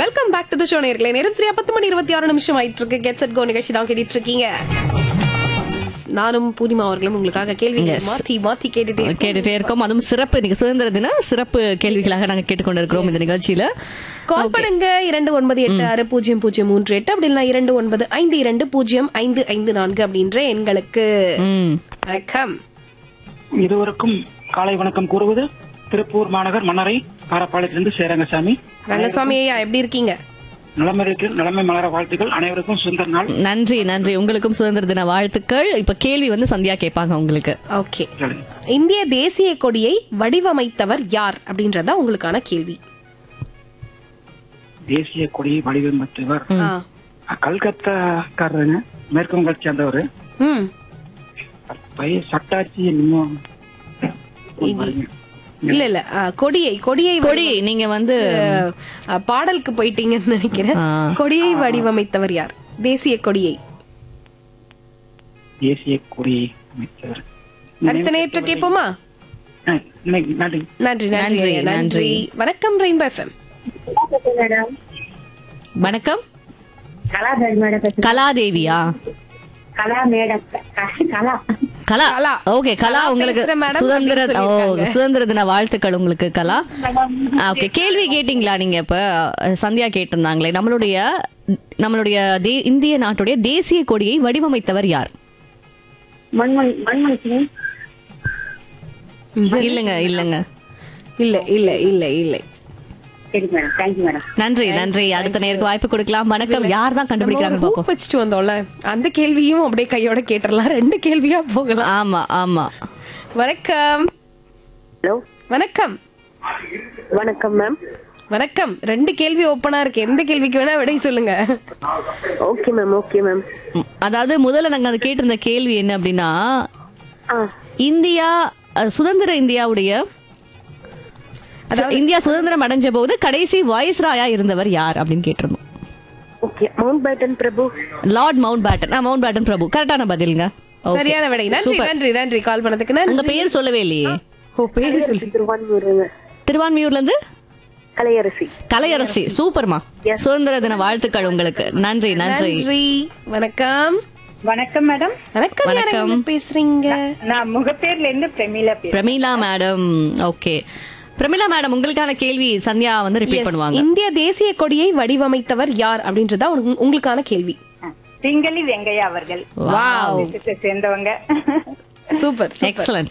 Welcome back to the show நேர்களே நேரம் சரியா பத்து மணி இருபத்தி ஆறு நிமிஷம் ஆயிட்டு இருக்கு கெட் செட் கோ நிகழ்ச்சி தான் கேட்டுட்டு இருக்கீங்க நானும் பூர்ணிமா அவர்களும் உங்களுக்காக கேள்விகளை Yes. மாத்தி மாத்தி கேட்டுட்டே இருக்கோம். கேட்டுட்டே இருக்கோம் அதுவும் சிறப்பு இன்னைக்கு சுதந்திர தின சிறப்பு கேள்விகளாக நாங்க கேட்டுக்கொண்டிருக்கிறோம் இந்த நிகழ்ச்சியில கால் பண்ணுங்க இரண்டு ஒன்பது எட்டு ஆறு பூஜ்ஜியம் பூஜ்ஜியம் மூன்று எட்டு அப்படி இல்லைனா இரண்டு ஒன்பது ஐந்து இரண்டு பூஜ்ஜியம் ஐந்து ஐந்து நான்கு அப்படின்ற எண்களுக்கு ம் வணக்கம் இருவருக்கும் காலை வணக்கம் கூறுவது திருப்பூர் மாநகர் மன்னரை காரப்பாளையத்திலிருந்து சேரங்கசாமி ரங்கசாமி ஐயா எப்படி இருக்கீங்க நலமருக்கு நலமை மலர வாழ்த்துக்கள் அனைவருக்கும் சுந்தர நாள் நன்றி நன்றி உங்களுக்கும் சுதந்திர தின வாழ்த்துக்கள் இப்ப கேள்வி வந்து சந்தியா கேட்பாங்க உங்களுக்கு ஓகே சொல்லுங்க. இந்திய தேசிய கொடியை வடிவமைத்தவர் யார் அப்படின்றதா உங்களுக்கான கேள்வி தேசிய கொடியை வடிவமைத்தவர் ஆ. கல்கத்தாக்காரருங்க மேற்கு வங்கத்தை சேர்ந்தவர் ம் பைய சட்டாட்சி இன்னும் இல்ல இல்ல ஆ, கொடியை கொடியை கொடி நீங்க வந்து ஆ, பாடலுக்கு போயிட்டீங்கன்னு நினைக்கிறேன் ஆ. கொடியை வடிவமைத்தவர் யார் தேசிய கொடியை தேசிய கொடியை அமைத்தவர் அடுத்த நேற்று கேட்போமா ஆ, இன்னைக்கு நன்றி நன்றி நன்றி நன்றி, ஐயா, நன்றி நன்றி. வணக்கம் ரெயின்போ எஃப்எம் மேடம் வணக்கம் கலாதேவி மேடம் பேசுறேன் கலாதேவியா கலா மேடம் கலா கலா கலா. ஓகே கலா கலா உங்களுக்கு பேசுறேன் madam சுதந்திர அப்படின்னு ஓ சொல்லியிருக்காங்க. சுதந்திர தின வாழ்த்துக்கள் உங்களுக்கு கலா ஓகே கேள்வி கேட்டீங்களா நீங்க இப்ப அஹ், சந்தியா கேட்டிருந்தாங்களே நம்மளுடைய நம்மளுடைய தே- இந்திய நாட்டுடைய தேசிய கொடியை வடிவமைத்தவர் யார் மன்மன் மன்மன் சிங் இல்லங்க இல்லங்க இல்ல இல்ல இல்ல இல்ல சரி மேடம் தேங்க்யூ மேடம் நன்றி நன்றி அடுத்த நேருக்கு வாய்ப்பு கொடுக்கலாம் வணக்கம் யார் தான் நம்ம கண்டுபிடிக்கிறாங்க ஒரு பாப்போம் hook வச்சுட்டு வந்தோம்ல அந்த கேள்வியும் அப்படியே கையோட கேட்டுறலாம் ரெண்டு கேள்வியா போகலாம் ஆமா ஆமா வணக்கம் ஹலோ வணக்கம் வணக்கம் மேம் வணக்கம் ரெண்டு கேள்வி ஓப்பனா இருக்கு எந்த கேள்விக்கு வேணா விடை சொல்லுங்க ஓகே மேம் ஓகே மேம் ம், அதாவது முதல்ல நாங்க அது கேட்டிருந்த கேள்வி என்ன அப்படின்னா ஆ இந்தியா அஹ், சுதந்திர இந்தியாவுடைய இந்தியா சுதந்திரம் அடைஞ்ச போது கடைசி வாய்ஸ்ராயா இருந்தவர் யார் அப்படின்னு கேட்டிருந்தோம் ஓகே மவுண்ட் பேட்டன் பிரபு லார்ட் மவுண்ட் பேட்டன் ஆ, மவுண்ட் பேட்டன் பிரபு கரெக்டான பதிலுங்க Okay. சரியான விடை நன்றி Super. நன்றி நன்றி கால் பண்ணதுக்கு உங்க நன்றி பேர் சொல்லவே இல்லையே ஓ பேரு சொல்லி திருவான்மூருங்க திருவான்மியூர்ல இருந்து கலையரசி கலையரசி சூப்பர்மா சுதந்திர தின வாழ்த்துக்கள் உங்களுக்கு நன்றி நன்றி நன்றி வணக்கம் வணக்கம் மேடம் வணக்கம் யாருங்க வணக்கம். பேசுறீங்க நான் முகப்பேர்ல இருந்து பிரமிளா பேசுறேன் Pramila madam okay Pramila madam உங்களுக்கான கேள்வி சந்தியா வந்து ரிப்பீட் Yes, பண்ணுவாங்க இந்திய தேசிய கொடியை வடிவமைத்தவர் யார் அப்படின்றதா உங்க- உங்களுக்கான கேள்வி திங்களி வெங்கையா அவர்கள் வாவ் தேசத்தை சேர்ந்தவங்க சூப்பர் எக்ஸலண்ட்